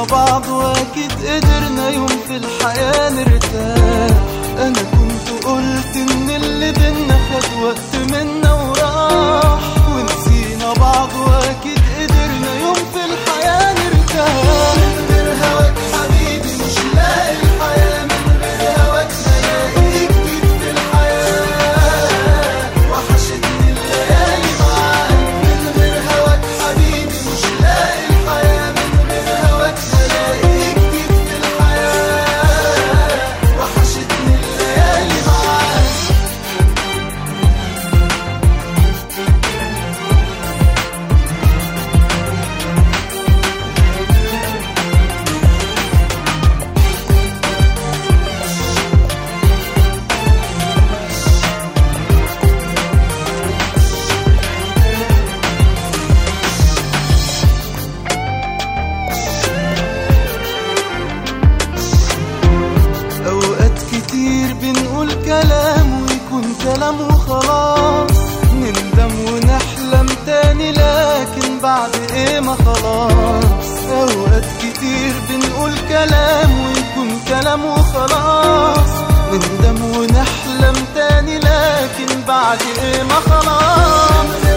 بعض واكيد قدرنا يوم في الحياة نرتاح انا كنت قلت ان اللي بينا خد وقت منا وراح ونسينا بعض واكيد قدرنا يوم في الحياة نرتاح من غير هواك حبيبي مش لاقي الحياة من غير هواك بلاقي جديد في الحياة وحشتني الليالي معاك من غير هواك حبيبي مش لاقي الحياة من غير هواك بلاقي جديد في الحياة وحشتني الليالي معاك أوقات كتير بنقول كلام ويكون كلام وخلاص نندم ونحلم تاني لكن بعد ايه ما خلاص أوقات كتير بنقول كلام ويكون كلام وخلاص نندم ونحلم تاني لكن بعد ايه ما خلاص